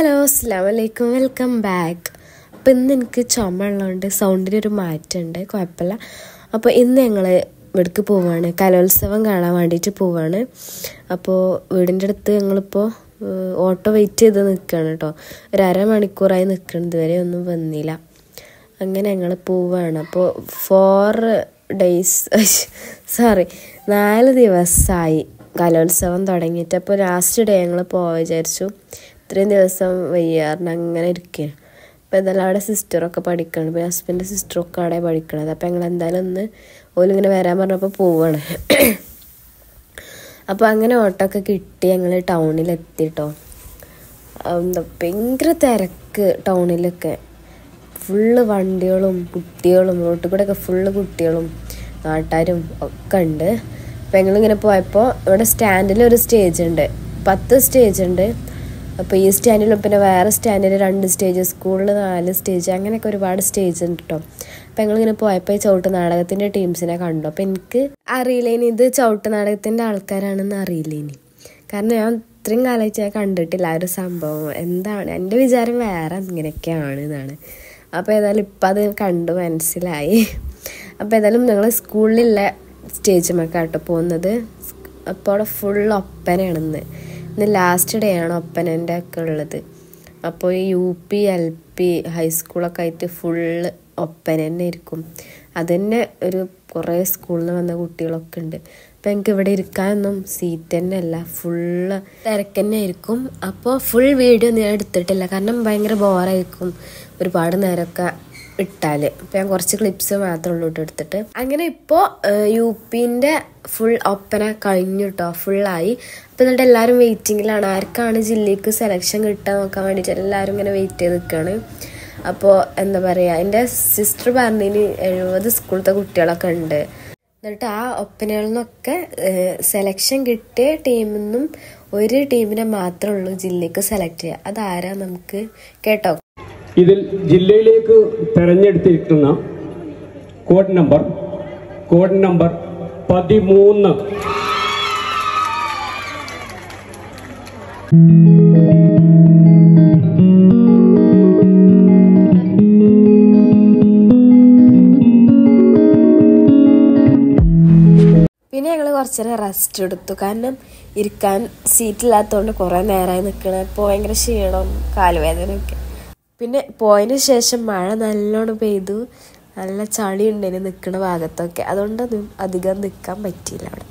hello അസ്സാം വലൈക്കും welcome back അപ്പോൾ ഇന്ന് എനിക്ക് ചുമ ഉള്ളതുകൊണ്ട് സൗണ്ടിന് ഒരു മാറ്റമുണ്ട് കുഴപ്പമില്ല അപ്പോൾ ഇന്ന് ഞങ്ങൾ ഇവിടേക്ക് പോവാണ് കലോത്സവം കാണാൻ വേണ്ടിയിട്ട് പോവാണ് അപ്പോൾ വീടിൻ്റെ അടുത്ത് ഞങ്ങളിപ്പോൾ ഏഹ്, ഓട്ടോ വെയിറ്റ് ചെയ്ത് നിൽക്കുകയാണ് കേട്ടോ ഒരു അരമണിക്കൂറായി നിൽക്കണം ഇതുവരെ ഒന്നും വന്നില്ല അങ്ങനെ ഞങ്ങൾ പോവാണ് അപ്പോൾ ഫോർ ഡേയ്സ് സോറി നാല് ദിവസമായി കലോത്സവം തുടങ്ങിയിട്ട് അപ്പോൾ ലാസ്റ്റ് ഡേ ഞങ്ങൾ പോവാൻ വിചാരിച്ചു ഇത്രയും ദിവസം വയ്യാറിന് അങ്ങനെ ഇരിക്കുകയാണ് അപ്പോൾ എന്തായാലും അവിടെ സിസ്റ്ററൊക്കെ പഠിക്കണം പിന്നെ ഹസ്ബൻഡ് സിസ്റ്ററൊക്കെ അവിടെ പഠിക്കണത് അപ്പോൾ ഞങ്ങൾ എന്തായാലും ഒന്ന് ഓലിങ്ങനെ വരാൻ പറഞ്ഞപ്പോൾ പോവാണ് അപ്പോൾ അങ്ങനെ ഓട്ടോ ഒക്കെ കിട്ടി ഞങ്ങൾ ടൗണിലെത്തി കേട്ടോ എന്താ ഭയങ്കര തിരക്ക് ടൗണിലൊക്കെ ഫുള്ള് വണ്ടികളും കുട്ടികളും റോട്ടിൽ കൂടെ ഒക്കെ ഫുള്ള് കുട്ടികളും നാട്ടുകാരും ഒക്കെ ഉണ്ട് അപ്പം ഞങ്ങളിങ്ങനെ പോയപ്പോൾ ഇവിടെ സ്റ്റാൻഡിൽ ഒരു സ്റ്റേജ് ഉണ്ട് പത്ത് സ്റ്റേജ് ഉണ്ട് അപ്പോൾ ഈ സ്റ്റാൻഡിലും പിന്നെ വേറെ സ്റ്റാൻഡിൽ രണ്ട് സ്റ്റേജ് സ്കൂളിൽ നാല് സ്റ്റേജ് അങ്ങനെയൊക്കെ ഒരുപാട് സ്റ്റേജ് ഉണ്ട് കേട്ടോ അപ്പം ഞങ്ങളിങ്ങനെ പോയപ്പോൾ ഈ ചവിട്ട് നാടകത്തിൻ്റെ ടീംസിനെ കണ്ടു അപ്പോൾ എനിക്ക് അറിയില്ലേനി ഇത് ചവിട്ട് നാടകത്തിൻ്റെ ആൾക്കാരാണെന്ന് അറിയില്ലേനി കാരണം ഞാൻ ഇത്രയും കാലമായിട്ട് ഞാൻ കണ്ടിട്ടില്ല ആ ഒരു സംഭവം എന്താണ് എൻ്റെ വിചാരം വേറെ ഇങ്ങനെയൊക്കെയാണ് എന്നാണ് അപ്പോൾ ഏതായാലും ഇപ്പം അത് കണ്ടു മനസ്സിലായി അപ്പോൾ ഏതായാലും ഞങ്ങൾ സ്കൂളിലുള്ള സ്റ്റേജ് കേട്ടോ പോകുന്നത് അപ്പോൾ അവിടെ ഫുൾ ഒപ്പനയാണ് ഇന്ന് ഇന്ന് ലാസ്റ്റ് ഡേ ആണ് ഒപ്പനൻ്റെ ഒക്കെ ഉള്ളത് അപ്പോൾ ഈ യു പി എൽ പി ഹൈസ്കൂളൊക്കെ ആയിട്ട് ഫുള്ള് ഒപ്പന തന്നെ ഇരിക്കും അതന്നെ ഒരു കുറേ സ്കൂളിൽ നിന്ന് വന്ന കുട്ടികളൊക്കെ ഉണ്ട് അപ്പം എനിക്ക് ഇവിടെ ഇരിക്കാനൊന്നും സീറ്റ് തന്നെ അല്ല ഫുള്ള് തിരക്ക് തന്നെ ആയിരിക്കും അപ്പോൾ ഫുൾ വീഡിയോ ഞാൻ എടുത്തിട്ടില്ല കാരണം ഭയങ്കര ബോറായിരിക്കും ഒരുപാട് നേരമൊക്കെ ഇട്ടാൽ അപ്പം ഞാൻ കുറച്ച് ക്ലിപ്സ് മാത്രമേ ഉള്ളൂ കേട്ടോ എടുത്തിട്ട് അങ്ങനെ ഇപ്പോൾ യു പിൻ്റെ ഫുൾ ഒപ്പന കഴിഞ്ഞു കേട്ടോ ഫുള്ളായി അപ്പം എന്നിട്ട് എല്ലാവരും വെയിറ്റിങ്ങിലാണ് ആർക്കാണ് ജില്ലയ്ക്ക് സെലക്ഷൻ കിട്ടാൻ നോക്കാൻ വേണ്ടിയിട്ട് എല്ലാവരും ഇങ്ങനെ വെയിറ്റ് ചെയ്ത് നിൽക്കുകയാണ് അപ്പോൾ എന്താ പറയുക എൻ്റെ സിസ്റ്റർ പറഞ്ഞതിന് എഴുപത് സ്കൂളത്തെ കുട്ടികളൊക്കെ ഉണ്ട് എന്നിട്ട് ആ ഒപ്പനകളിൽ നിന്നൊക്കെ സെലക്ഷൻ കിട്ടിയ ടീമിൽ നിന്നും ഒരു ടീമിനെ മാത്രമേ ഉള്ളൂ ജില്ലയ്ക്ക് സെലക്ട് ചെയ്യുക അതാരാ നമുക്ക് കേട്ടോ ഇതിൽ ജില്ലയിലേക്ക് തെരഞ്ഞെടുത്തിരിക്കുന്ന കോഡ് നമ്പർ കോഡ് നമ്പർ പതിമൂന്ന് പിന്നെ ഞങ്ങൾ കുറച്ച് നേരം റെസ്റ്റ് എടുത്തു കാരണം ഇരിക്കാൻ സീറ്റില്ലാത്തതുകൊണ്ട് കുറേ നേരമായി നിൽക്കണം അപ്പോൾ ഭയങ്കര ക്ഷീണം കാലുവേദനയൊക്കെ പിന്നെ പോയതിന് ശേഷം മഴ നല്ലോണം പെയ്തു നല്ല ചളി ഉണ്ടായിന് നിൽക്കുന്ന ഭാഗത്തൊക്കെ അതുകൊണ്ടൊന്നും അധികം നിൽക്കാൻ പറ്റിയില്ല അവിടെ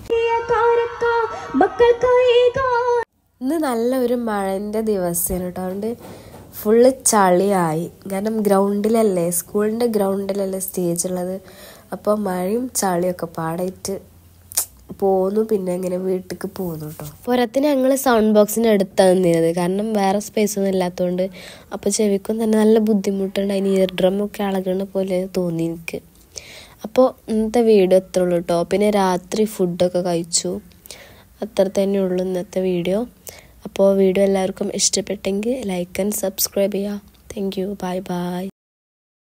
ഇന്ന് നല്ല ഒരു മഴൻ്റെ ദിവസമാണ് കേട്ടോ അതുകൊണ്ട് ഫുള്ള് ചളിയായി കാരണം ഗ്രൗണ്ടിലല്ലേ സ്കൂളിൻ്റെ ഗ്രൗണ്ടിലല്ലേ സ്റ്റേജ് ഉള്ളത് അപ്പോൾ മഴയും ചളിയൊക്കെ പാടായിട്ട് പോന്നു പിന്നെ അങ്ങനെ വീട്ടിലേക്ക് പോന്നു കേട്ടോ പുറത്തിന് ഞങ്ങൾ സൗണ്ട് ബോക്സിന് അടുത്താണ് നിന്നത് കാരണം വേറെ സ്പേസ് ഒന്നും ഇല്ലാത്തതുകൊണ്ട് അപ്പോൾ ചെവിക്കും തന്നെ നല്ല ബുദ്ധിമുട്ടുണ്ട് അതിന് ഇയർ ഡ്രമ്മൊക്കെ അളകണ പോലെ തോന്നി എനിക്ക് അപ്പോൾ ഇന്നത്തെ വീഡിയോ എത്ര ഉള്ളൂ കേട്ടോ പിന്നെ രാത്രി ഫുഡൊക്കെ കഴിച്ചു അത്ര തന്നെ ഉള്ളൂ ഇന്നത്തെ വീഡിയോ അപ്പോൾ വീഡിയോ എല്ലാവർക്കും ഇഷ്ടപ്പെട്ടെങ്കിൽ ലൈക്ക് ആൻഡ് സബ്സ്ക്രൈബ് ചെയ്യുക താങ്ക് യു ബൈ ബൈ